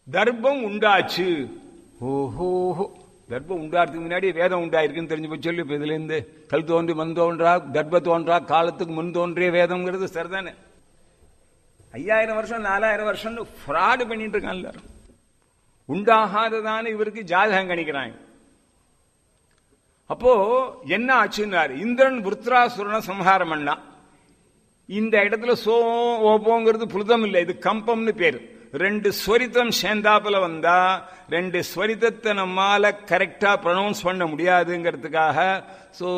தர்ப்பம் உண்டாச்சு ஓஹோ தர்ப்பம் உண்டாடுறதுக்கு முன்னாடி வேதம் உண்டாயிருக்குன்னு தெரிஞ்சு போய் சொல்லி இப்ப இதுல இருந்து கல் தோன்றி மண் தோன்றா தர்ப்ப தோன்றா காலத்துக்கு முன் தோன்றிய வேதம்ங்கிறது சரிதானே ஐயாயிரம் வருஷம் நாலாயிரம் வருஷம்னு ஃப்ராடு பண்ணிட்டு இருக்கான் எல்லாரும் உண்டாகாததான இவருக்கு ஜாதகம் கணிக்கிறாங்க அப்போ என்ன ஆச்சுன்னாரு இந்திரன் விருத்ராசுரனை சம்ஹாரம் பண்ணா இந்த இடத்துல சோ ஓப்போங்கிறது புழுதம் இல்லை இது கம்பம்னு பேரு ரெண்டு ஸ்வரித்தம் சேர்ந்தாப்புல வந்தா ரெண்டு ஸ்வரித்தத்தை நம்மால கரெக்டா ப்ரொனவுன்ஸ் பண்ண முடியாதுங்கிறதுக்காக சோ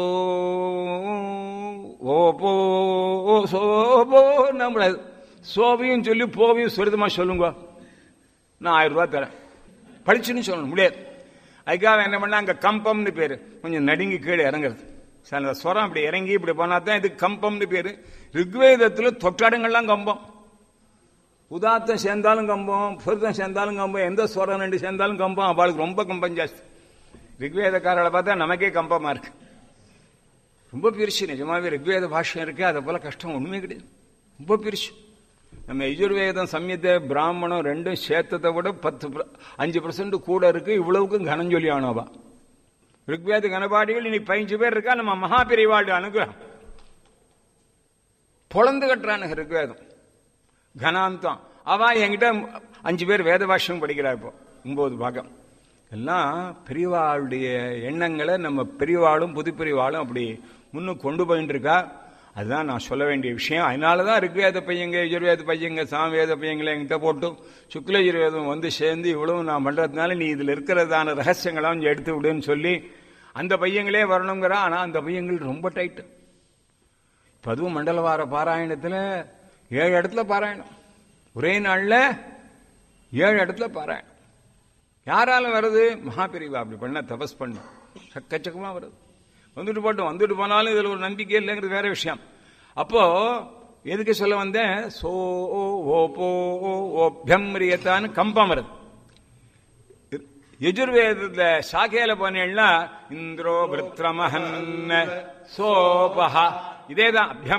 ஓபோ சோபோ நம்ம சோவையும் சொல்லி போவையும் ஸ்வரிதமா சொல்லுங்க நான் ஆயிரம் ரூபாய் தரேன் படிச்சுன்னு சொல்லணும் முடியாது அதுக்காக என்ன பண்ணா அங்க கம்பம்னு பேரு கொஞ்சம் நடுங்கி கீழே இறங்குறது சில ஸ்வரம் அப்படி இறங்கி இப்படி போனா தான் இது கம்பம்னு பேரு ரிக்வேதத்துல தொட்டாடங்கள்லாம் கம்பம் உதாத்தம் சேர்ந்தாலும் கம்பம் புருத்தம் சேர்ந்தாலும் கம்பம் எந்த ஸ்வரம் ரெண்டு சேர்ந்தாலும் கம்பம் அவளுக்கு ரொம்ப கம்பம் ஜாஸ்தி ரிக்வேதக்காரர்களை பார்த்தா நமக்கே கம்பமா இருக்கு ரொம்ப பிரிச்சு நிஜமாவே ரிக்வேத பாஷ்யம் இருக்கு அதை போல கஷ்டம் ஒண்ணுமே கிடையாது ரொம்ப பிரிச்சு நம்ம யஜுர்வேதம் சம்யத்தை பிராமணம் ரெண்டும் சேர்த்ததை விட பத்து ப- அஞ்சு பர்சன்ட் கூட இருக்கு இவ்வளவுக்கும் கனம் சொல்லி ஆனவா ரிக்வேத கனபாடிகள் இன்னைக்கு பதினஞ்சு பேர் இருக்கா நம்ம மகாபிரிவாடு அனுகிரகம் பொழந்து கட்டுறானுங்க ரிக்வேதம் கனாந்தம் அவ என்கிட்ட அஞ்சு பேர் வேத பாஷ்யம் படிக்கிறா இப்போ ஒன்பது பாகம் எல்லாம் பெரியவாளுடைய எண்ணங்களை நம்ம பெரியவாளும் புது பெரியவாளும் அப்படி முன்னுக்கு கொண்டு போயிட்டு இருக்கா அதுதான் நான் சொல்ல வேண்டிய விஷயம் அதனால தான் ரிக்வேத பையங்க யஜுர்வேத பையங்க சாமவேத பையங்களை என்கிட்ட போட்டு சுக்ல யஜுர்வேதம் வந்து சேர்ந்து இவ்வளவு நான் பண்றதுனால நீ இதுல இருக்கிறதான ரகசியங்களாம் கொஞ்சம் எடுத்து விடுன்னு சொல்லி அந்த பையங்களே வரணுங்கிறா ஆனா அந்த பையங்கள் ரொம்ப டைட்டு இப்ப அதுவும் மண்டலவார பாராயணத்துல ஏழு இடத்துல பாராயணம் ஒரே நாள்ல ஏழு இடத்துல பாராயணம் யாரால வருது மகாபிரிவா அப்படி பண்ண தபஸ் பண்ண சக்கச்சக்கமா வருது வந்துட்டு போட்டோம் வந்துட்டு போனாலும் இதுல ஒரு நம்பிக்கை இல்லைங்கிறது வேற விஷயம் அப்போ எதுக்கு சொல்ல வந்தேன் சோ ஓ ஓ போ ஓ ஓபியம் ரியத்தான்னு கம்பம் வருது யஜுர்வேதத்துல சாக்கையில போனேன்னா இந்திரோ விருத்ரமஹன் சோபஹா இதேதான் அபியம்